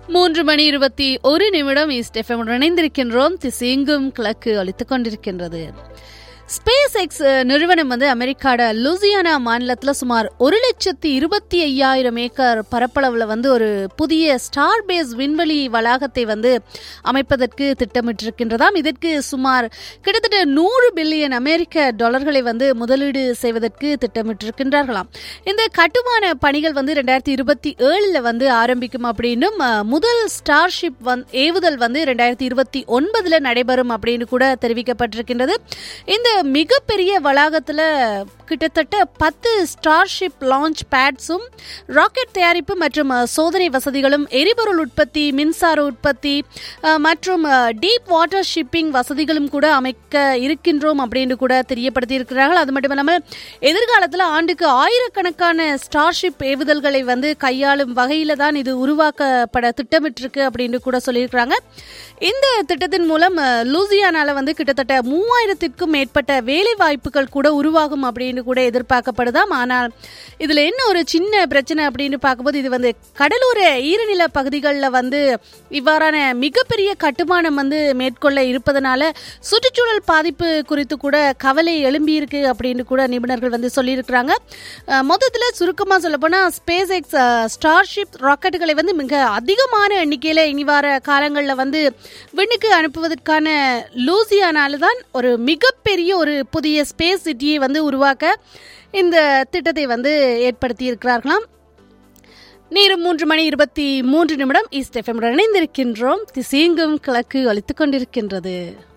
மூன்று மணி இருபத்தி ஒரு நிமிடம் ஈஸ்ட் எஃப்எம் இணைந்திருக்கின்றோம் திசையெங்கும் கிழக்கு அளித்துக் கொண்டிருக்கின்றது ஸ்பேஸ் எக்ஸ் நிறுவனம் வந்து அமெரிக்காட லூசியானா மாநிலத்தில் சுமார் ஒரு லட்சத்தி இருபத்தி ஐயாயிரம் ஏக்கர் பரப்பளவில் வந்து ஒரு புதிய ஸ்டார் பேஸ் விண்வெளி வளாகத்தை வந்து அமைப்பதற்கு திட்டமிட்டிருக்கின்றதாம் இதற்கு சுமார் கிட்டத்தட்ட நூறு பில்லியன் அமெரிக்க டாலர்களை வந்து முதலீடு செய்வதற்கு திட்டமிட்டிருக்கின்றார்களாம் இந்த கட்டுமான பணிகள் வந்து ரெண்டாயிரத்தி இருபத்தி ஏழில் வந்து ஆரம்பிக்கும் அப்படின்னும் அஹ், முதல் ஸ்டார்ஷிப் வந் ஏவுதல் வந்து ரெண்டாயிரத்தி இருபத்தி ஒன்பதுல நடைபெறும் அப்படின்னு கூட தெரிவிக்கப்பட்டிருக்கின்றது இந்த மிகப்பெரிய வளாகத்தில் கிட்டத்தட்ட பத்து ஸ்டார்ஷிப் லான்ச் பேட்ஸும் ராக்கெட் தயாரிப்பு மற்றும் அஹ், சோதனை வசதிகளும் எரிபொருள் உற்பத்தி மின்சார உற்பத்தி அஹ், மற்றும் டீப் வாட்டர் ஷிப்பிங் வசதிகளும் கூட அமைக்க இருக்கின்றோம் அப்படின்னு கூட தெரியப்படுத்தி இருக்கிறார்கள் அது மட்டும் இல்லாமல் எதிர்காலத்தில் ஆண்டுக்கு ஆயிரக்கணக்கான ஸ்டார்ஷிப் ஏவுதல்களை வந்து கையாளும் வகையில தான் இது உருவாக்கப்பட திட்டமிட்டிருக்கு அப்படின்னு கூட சொல்லியிருக்கிறாங்க இந்த திட்டத்தின் மூலம் அஹ், லூசியானால வந்து கிட்டத்தட்ட மூவாயிரத்திற்கும் மேற்பட்ட வேலை வாய்ப்புகள் கூட உருவாகும் அப்படின்னு கூட எதிர்பார்க்கப்படுதாம் ஆனால் இதுல என்ன ஒரு சின்ன பிரச்சனை அப்படின்னு பார்க்கும்போது இது வந்து கடலோர ஈரநில பகுதிகளில் வந்து இவ்வாறான மிகப்பெரிய கட்டுமானம் வந்து மேற்கொள்ள இருப்பதனால சுற்றுச்சூழல் பாதிப்பு குறித்து கூட கவலை எழும்பியிருக்கு அப்படின்னு கூட நிபுணர்கள் வந்து சொல்லியிருக்கிறாங்க அஹ், மொத்தத்துல சுருக்கமா சொல்ல போனா ஸ்பேஸ் எக்ஸ் ஸ்டார்ஷிப் ராக்கெட்டுகளை வந்து மிக அதிகமான எண்ணிக்கையில இனி வர காலங்களில் வந்து விண்ணுக்கு அனுப்புவதற்கான லூசியானால தான் ஒரு மிகப்பெரிய ஒரு புதிய ஸ்பேஸ் சிட்டியை வந்து உருவாக்க இந்த திட்டத்தை வந்து ஏற்படுத்தி இருக்கிறார்களாம் நேரம் மூன்று மணி இருபத்தி மூன்று நிமிடம் ஈஸ்ட் எஃப்எம் இணைந்திருக்கின்றோம் திசையெங்கும் கிழக்கு அளித்துக் கொண்டிருக்கின்றது